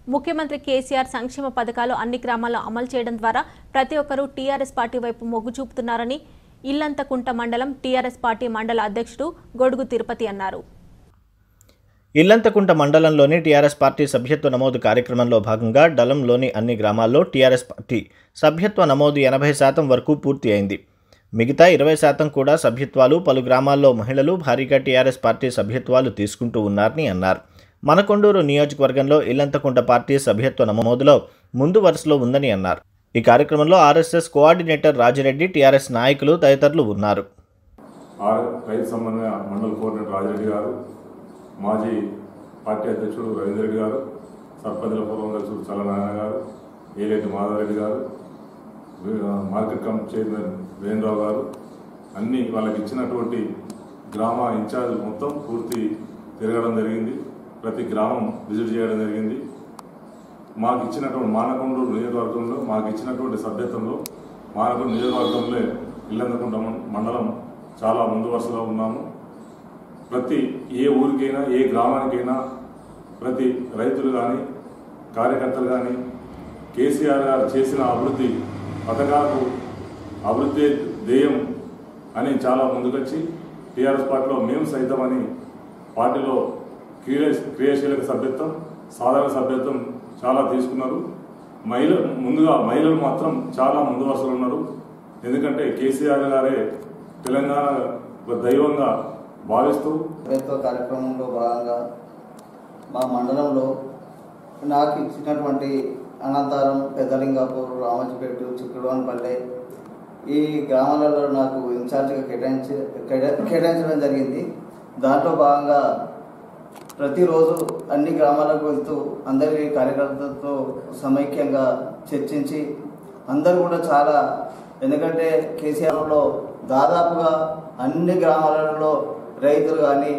ముఖ్యమంత్రి కేసీఆర్ సంక్షేమ పథకాలు అన్ని గ్రామాల్లో అమలు చేయడం ద్వారా ప్రతి ఒక్కరూ టీఆర్ఎస్ పార్టీ వైపు మొగ్గు చూపుతున్నారని ఇల్లంతకుంట మండలం టీఆర్ఎస్ పార్టీ మండల అధ్యక్షుడు గొడుగు తిరుపతి అన్నారు ఇల్లంతకుంట మండలంలోని టీఆర్ఎస్ పార్టీ సభ్యత్వ నమోదు కార్యక్రమంలో భాగంగా డలంలోని అన్ని గ్రామాల్లో టీఆర్ఎస్ పార్టీ సభ్యత్వ నమోదు ఎనభై శాతం వరకు పూర్తి అయింది మిగతా ఇరవై శాతం కూడా సభ్యత్వాలు పలు గ్రామాల్లో మహిళలు భారీగా టీఆర్ఎస్ పార్టీ సభ్యత్వాలు తీసుకుంటూ ఉన్నారని అన్నారు మనకొండూరు నియోజకవర్గంలో ఇల్లంతకుంట పార్టీ సభ్యత్వ నమోదులో ముందు వరుసలో ఉందని అన్నారు ఈ కార్యక్రమంలో ఆర్ఎస్ఎస్ కోఆర్డినేటర్ రాజిరెడ్డి టీఆర్ఎస్ నాయకులు తదితరులు ఉన్నారు ఆర్ రైతు సమన్వయ మండల కోఆర్డినేటర్ రాజిరెడ్డి గారు మాజీ పార్టీ అధ్యక్షుడు రవీంద్ర రెడ్డి గారు సర్పంచుల పూర్వం అధ్యక్షుడు చల్లనారాయణ గారు ఏలేటి మాధవరెడ్డి గారు వీ- market committee chairman Venu Rao garu అన్ని వాళ్ళకి ఇచ్చినటువంటి గ్రామ ఇన్ఛార్జ్ మొత్తం పూర్తి తిరగడం జరిగింది ప్రతి గ్రామం విజిట్ చేయడం జరిగింది మాకు ఇచ్చినటువంటి మానకొండూరు నియోజకవర్గంలో మాకు ఇచ్చినటువంటి సభ్యత్వంలో మానకొండ నియోజకవర్గంలో ఇల్లందకుంట మం- మండలం చాలా ముందు వరుసలో ఉన్నాము ప్రతి ఏ ఊరికైనా ఏ గ్రామానికైనా ప్రతి రైతులు కానీ కార్యకర్తలు కానీ కేసీఆర్ గారు చేసిన అభివృద్ధి పథకాలకు అభివృద్ధి ధ్యేయం అని చాలా ముందుకొచ్చి టీఆర్ఎస్ పార్టీలో మేము సైతం అని పార్టీలో క్రియ క్రియాశీలక సభ్యత్వం సాధారణ సభ్యత్వం చాలా తీసుకున్నారు మహిళ ముందుగా మహిళలు మాత్రం చాలా ముందు వరుసలో ఉన్నారు ఎందుకంటే కేసీఆర్ గారే తెలంగాణ ఒక దైవంగా భావిస్తూ ప్రభుత్వ కార్యక్రమంలో భాగంగా మా మండలంలో నాకు ఇచ్చినటువంటి అనంతరం పెద్దలింగాపూర్ రామజపేట చిక్కుడువానిపల్లె ఈ గ్రామాలలో నాకు ఇన్ఛార్జిగా కేటాయించి కేటా- కేటాయించడం జరిగింది దాంట్లో భాగంగా ప్రతిరోజు అన్ని గ్రామాలకు వెళ్తూ అందరి కార్యకర్తలతో సమైక్యంగా చర్చించి అందరూ కూడా చాలా ఎందుకంటే కేసీఆర్లో దాదాపుగా అన్ని గ్రామాలలో రైతులు కానీ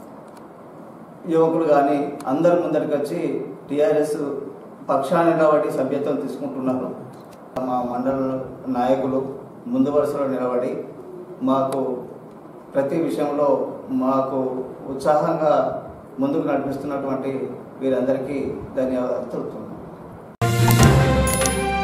యువకులు కానీ అందరు ముందరికి వచ్చి టీఆర్ఎస్ పక్షాన్ని నిలబడి సభ్యత్వం తీసుకుంటున్నారు మా మండల నాయకులు ముందు వరుసలో నిలబడి మాకు ప్రతి విషయంలో మాకు ఉత్సాహంగా ముందుకు నడిపిస్తున్నటువంటి వీరందరికీ ధన్యవాదాలు తెలుపుతున్నాను